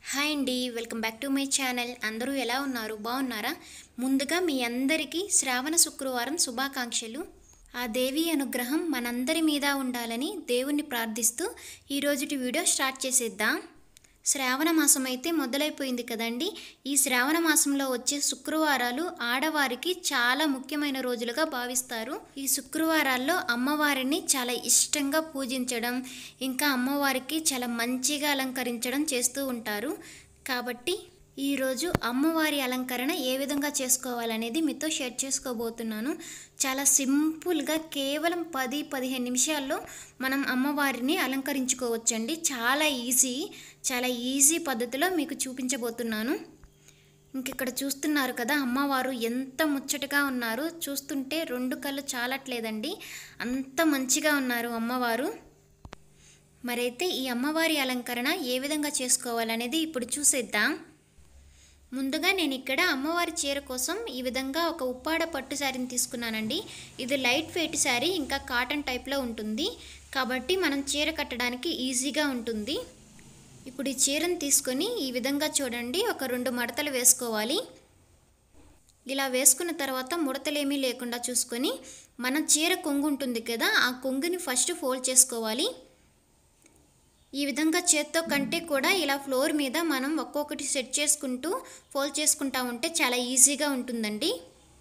hi అండి welcome back to my channel అందరూ ఎలా ఉన్నారు బాగున్నారా ముందుగా మీ అందరికీ శ్రావణ శుక్రవారం శుభాకాంక్షలు ఆ దేవి అనుగ్రహం మనందరి మీద ఉండాలని దేవుణ్ణి ప్రార్థిస్తూ ఈ రోజుటి వీడియో స్టార్ట్ చేసేద్దాం శ్రావణ మాసం అయితే మొదలైపోయింది కదండి ఈ శ్రావణ మాసంలో వచ్చే శుక్రవారాలు ఆడవారికి చాలా ముఖ్యమైన రోజులుగా భావిస్తారు ఈ శుక్రవారాల్లో అమ్మవారిని చాలా ఇష్టంగా పూజించడం ఇంకా అమ్మవారికి చాలా మంచిగా అలంకరించడం చేస్తూ ఉంటారు కాబట్టి ఈరోజు అమ్మవారి అలంకరణ ఏ విధంగా చేసుకోవాలనేది మీతో షేర్ చేసుకోబోతున్నాను చాలా సింపుల్గా కేవలం పది పదిహేను నిమిషాల్లో మనం అమ్మవారిని అలంకరించుకోవచ్చండి చాలా ఈజీ చాలా ఈజీ పద్ధతిలో మీకు చూపించబోతున్నాను ఇంక ఇక్కడ చూస్తున్నారు కదా అమ్మవారు ఎంత ముచ్చటగా ఉన్నారు చూస్తుంటే రెండు కళ్ళు చాలట్లేదండి అంత మంచిగా ఉన్నారు అమ్మవారు మరైతే ఈ అమ్మవారి అలంకరణ ఏ విధంగా చేసుకోవాలనేది ఇప్పుడు చూసేద్దాం ముందుగా నేను ఇక్కడ అమ్మవారి చీర కోసం ఈ విధంగా ఒక ఉప్పాడ పట్టు శారీని తీసుకున్నానండి ఇది లైట్ వెయిట్ శారీ ఇంకా కాటన్ టైప్లో ఉంటుంది కాబట్టి మనం చీర కట్టడానికి ఈజీగా ఉంటుంది ఇప్పుడు ఈ చీరను తీసుకొని ఈ విధంగా చూడండి ఒక రెండు మడతలు వేసుకోవాలి ఇలా వేసుకున్న తర్వాత ముడతలేమీ లేకుండా చూసుకొని మనం చీర కొంగు ఉంటుంది కదా ఆ కొంగుని ఫస్ట్ ఫోల్డ్ చేసుకోవాలి ఈ విధంగా చేత్తో కంటే కూడా ఇలా ఫ్లోర్ మీద మనం ఒక్కొక్కటి సెట్ చేసుకుంటూ ఫోల్డ్ చేసుకుంటా ఉంటే చాలా ఈజీగా ఉంటుందండి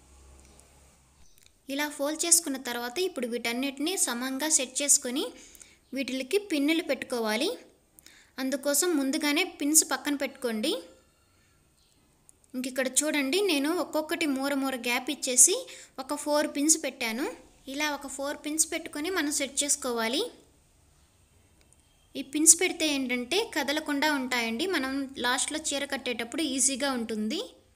ఇలా ఫోల్డ్ చేసుకున్న తర్వాత ఇప్పుడు వీటన్నిటిని సమంగా సెట్ చేసుకొని వీటికి పిన్నులు పెట్టుకోవాలి అందుకోసం ముందుగానే పిన్స్ పక్కన పెట్టుకోండి ఇంక ఇక్కడ చూడండి నేను ఒక్కొక్కటి మూర మూర గ్యాప్ ఇచ్చేసి ఒక ఫోర్ పిన్స్ పెట్టాను ఇలా ఒక ఫోర్ పిన్స్ పెట్టుకొని మనం సెట్ చేసుకోవాలి ఈ పిన్స్ పెడితే ఏంటంటే కదలకుండా ఉంటాయండి మనం లాస్ట్లో చీర కట్టేటప్పుడు ఈజీగా ఉంటుంది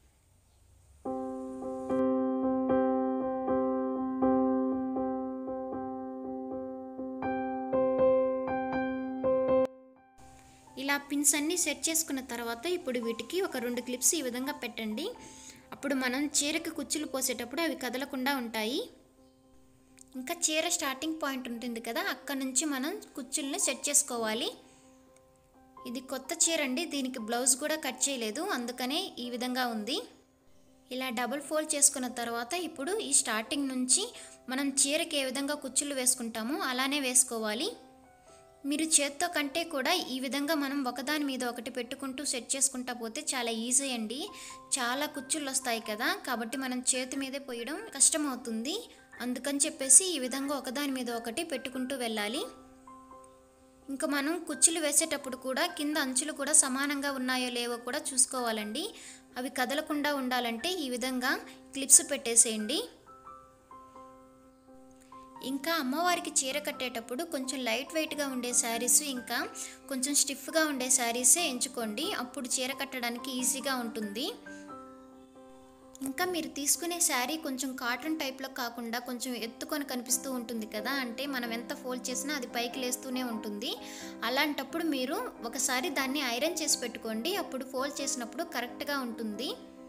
ఇలా పిన్స్ అన్నీ సెట్ చేసుకున్న తర్వాత ఇప్పుడు వీటికి ఒక రెండు క్లిప్స్ ఈ విధంగా పెట్టండి అప్పుడు మనం చీరకి కుచ్చులు పోసేటప్పుడు అవి కదలకుండా ఉంటాయి ఇంకా చీర స్టార్టింగ్ పాయింట్ ఉంటుంది కదా అక్కడ నుంచి మనం కుచ్చుల్ని సెట్ చేసుకోవాలి ఇది కొత్త చీర అండి దీనికి బ్లౌజ్ కూడా కట్ చేయలేదు అందుకనే ఈ విధంగా ఉంది ఇలా డబుల్ ఫోల్డ్ చేసుకున్న తర్వాత ఇప్పుడు ఈ స్టార్టింగ్ నుంచి మనం చీరకి ఏ విధంగా కుచ్చులు వేసుకుంటామో అలానే వేసుకోవాలి మీరు చేత్తో కంటే కూడా ఈ విధంగా మనం ఒకదాని మీద ఒకటి పెట్టుకుంటూ సెట్ చేసుకుంటా పోతే చాలా ఈజీ అండి చాలా కుచ్చుళ్ళు వస్తాయి కదా కాబట్టి మనం చేతి మీదే పోయడం కష్టమవుతుంది అందుకని చెప్పేసి ఈ విధంగా ఒకదాని మీద ఒకటి పెట్టుకుంటూ వెళ్ళాలి ఇంకా మనం కుచ్చులు వేసేటప్పుడు కూడా కింద అంచులు కూడా సమానంగా ఉన్నాయో లేవో కూడా చూసుకోవాలండి అవి కదలకుండా ఉండాలంటే ఈ విధంగా క్లిప్స్ పెట్టేసేయండి ఇంకా అమ్మవారికి చీర కట్టేటప్పుడు కొంచెం లైట్ వెయిట్గా ఉండే శారీస్ ఇంకా కొంచెం స్టిఫ్గా ఉండే శారీసే ఎంచుకోండి అప్పుడు చీర కట్టడానికి ఈజీగా ఉంటుంది ఇంకా మీరు తీసుకునే శారీ కొంచెం కాటన్ టైప్లో కాకుండా కొంచెం ఎత్తుకొని కనిపిస్తూ ఉంటుంది కదా అంటే మనం ఎంత ఫోల్డ్ చేసినా అది పైకి లేస్తూనే ఉంటుంది అలాంటప్పుడు మీరు ఒకసారి దాన్ని ఐరన్ చేసి పెట్టుకోండి అప్పుడు ఫోల్డ్ చేసినప్పుడు కరెక్ట్గా ఉంటుంది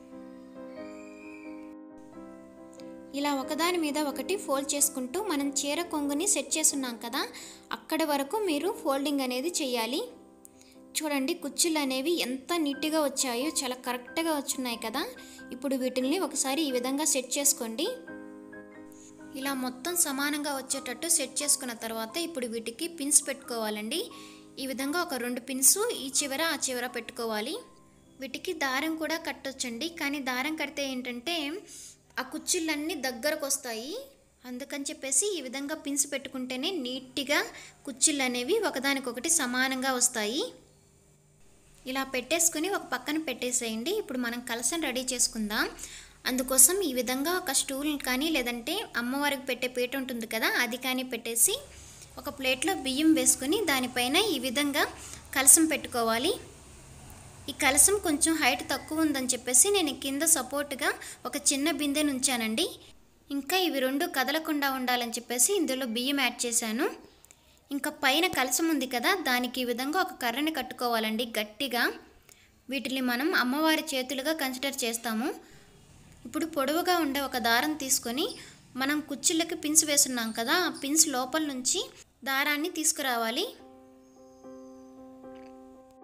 ఇలా ఒకదాని మీద ఒకటి ఫోల్డ్ చేసుకుంటూ మనం చీర కొంగుని సెట్ చేసున్నాం కదా అక్కడ వరకు మీరు ఫోల్డింగ్ అనేది చేయాలి చూడండి కుచ్చులు అనేవి ఎంత నీట్గా వచ్చాయో చాలా కరెక్ట్గా వచ్చున్నాయి కదా ఇప్పుడు వీటిని ఒకసారి ఈ విధంగా సెట్ చేసుకోండి ఇలా మొత్తం సమానంగా వచ్చేటట్టు సెట్ చేసుకున్న తర్వాత ఇప్పుడు వీటికి పిన్స్ పెట్టుకోవాలండి ఈ విధంగా ఒక రెండు పిన్స్ ఈ చివర ఆ చివర పెట్టుకోవాలి వీటికి దారం కూడా కట్టొచ్చండి కానీ దారం కడితే ఏంటంటే ఆ కుచ్చిళ్ళన్నీ దగ్గరకు వస్తాయి అందుకని చెప్పేసి ఈ విధంగా పిన్స్ పెట్టుకుంటేనే నీట్గా కుచ్చిళ్ళు అనేవి ఒకదానికొకటి సమానంగా వస్తాయి ఇలా పెట్టేసుకుని ఒక పక్కన పెట్టేసేయండి ఇప్పుడు మనం కలసం రెడీ చేసుకుందాం అందుకోసం ఈ విధంగా ఒక స్టూల్ కానీ లేదంటే అమ్మవారికి పెట్టే పీట ఉంటుంది కదా అది కానీ పెట్టేసి ఒక ప్లేట్లో బియ్యం వేసుకొని దానిపైన ఈ విధంగా కలసం పెట్టుకోవాలి ఈ కలసం కొంచెం హైట్ తక్కువ ఉందని చెప్పేసి నేను కింద సపోర్ట్గా ఒక చిన్న బిందె ఉంచానండి ఇంకా ఇవి రెండు కదలకుండా ఉండాలని చెప్పేసి ఇందులో బియ్యం యాడ్ చేశాను ఇంకా పైన కలసం ఉంది కదా దానికి ఈ విధంగా ఒక కర్రని కట్టుకోవాలండి గట్టిగా వీటిని మనం అమ్మవారి చేతులుగా కన్సిడర్ చేస్తాము ఇప్పుడు పొడవుగా ఉండే ఒక దారం తీసుకొని మనం కుచ్చిళ్ళకి పిన్స్ వేసున్నాం కదా ఆ పిన్స్ లోపల నుంచి దారాన్ని తీసుకురావాలి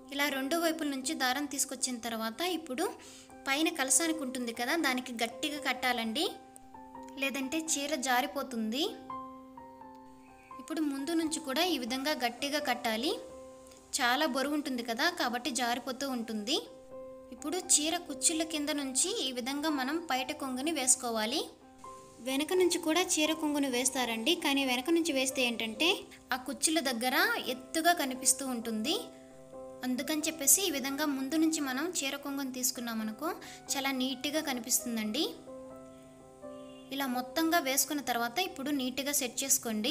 ఇలా రెండు వైపుల నుంచి దారం తీసుకొచ్చిన తర్వాత ఇప్పుడు పైన కలసానికి ఉంటుంది కదా దానికి గట్టిగా కట్టాలండి లేదంటే చీర జారిపోతుంది ఇప్పుడు ముందు నుంచి కూడా ఈ విధంగా గట్టిగా కట్టాలి చాలా బరువు ఉంటుంది కదా కాబట్టి జారిపోతూ ఉంటుంది ఇప్పుడు చీర కుచ్చుల కింద నుంచి ఈ విధంగా మనం పైట కొంగుని వేసుకోవాలి వెనక నుంచి కూడా చీర కొంగును వేస్తారండి కానీ వెనక నుంచి వేస్తే ఏంటంటే ఆ కుచ్చుల దగ్గర ఎత్తుగా కనిపిస్తూ ఉంటుంది అందుకని చెప్పేసి ఈ విధంగా ముందు నుంచి మనం చీర కొంగుని తీసుకున్నాం అనుకో చాలా నీట్గా కనిపిస్తుందండి ఇలా మొత్తంగా వేసుకున్న తర్వాత ఇప్పుడు నీట్గా సెట్ చేసుకోండి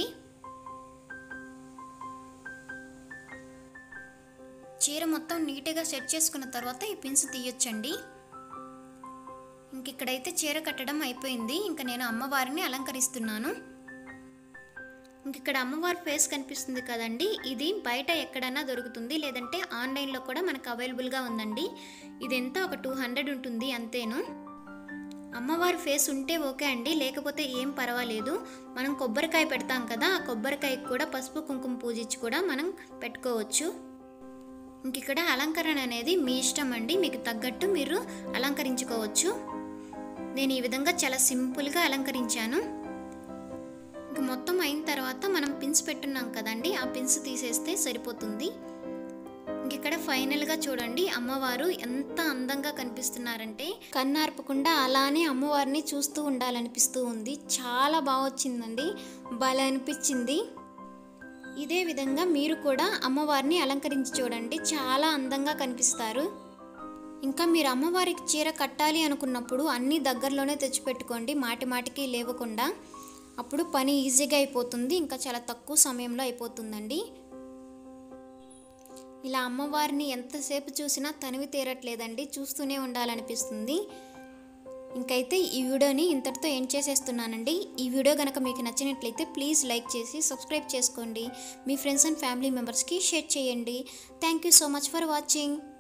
చీర మొత్తం నీట్గా సెట్ చేసుకున్న తర్వాత ఈ పిన్స్ తీయొచ్చండి ఇంక ఇక్కడైతే చీర కట్టడం అయిపోయింది ఇంకా నేను అమ్మవారిని అలంకరిస్తున్నాను ఇంక ఇక్కడ అమ్మవారి ఫేస్ కనిపిస్తుంది కదండి ఇది బయట ఎక్కడైనా దొరుకుతుంది లేదంటే ఆన్లైన్లో కూడా మనకు అవైలబుల్గా ఉందండి ఇది ఎంత ఒక టూ హండ్రెడ్ ఉంటుంది అంతేను అమ్మవారి ఫేస్ ఉంటే ఓకే అండి లేకపోతే ఏం పర్వాలేదు మనం కొబ్బరికాయ పెడతాం కదా ఆ కొబ్బరికాయకి కూడా పసుపు కుంకుమ పూజించి కూడా మనం పెట్టుకోవచ్చు ఇంక ఇక్కడ అలంకరణ అనేది మీ ఇష్టం అండి మీకు తగ్గట్టు మీరు అలంకరించుకోవచ్చు నేను ఈ విధంగా చాలా సింపుల్గా అలంకరించాను ఇంక మొత్తం అయిన తర్వాత మనం పిన్స్ పెట్టున్నాం కదండి ఆ పిన్స్ తీసేస్తే సరిపోతుంది ఇంక ఇక్కడ ఫైనల్గా చూడండి అమ్మవారు ఎంత అందంగా కనిపిస్తున్నారంటే కన్నార్పకుండా అలానే అమ్మవారిని చూస్తూ ఉండాలనిపిస్తూ ఉంది చాలా బాగా వచ్చిందండి భలే అనిపించింది ఇదే విధంగా మీరు కూడా అమ్మవారిని అలంకరించి చూడండి చాలా అందంగా కనిపిస్తారు ఇంకా మీరు అమ్మవారికి చీర కట్టాలి అనుకున్నప్పుడు అన్నీ దగ్గరలోనే తెచ్చిపెట్టుకోండి మాటి మాటికి లేవకుండా అప్పుడు పని ఈజీగా అయిపోతుంది ఇంకా చాలా తక్కువ సమయంలో అయిపోతుందండి ఇలా అమ్మవారిని ఎంతసేపు చూసినా తనివి తీరట్లేదండి చూస్తూనే ఉండాలనిపిస్తుంది ఇంకైతే ఈ వీడియోని ఇంతటితో ఎండ్ చేసేస్తున్నానండి ఈ వీడియో కనుక మీకు నచ్చినట్లయితే ప్లీజ్ లైక్ చేసి సబ్స్క్రైబ్ చేసుకోండి మీ ఫ్రెండ్స్ అండ్ ఫ్యామిలీ మెంబర్స్కి షేర్ చేయండి thank you so much for watching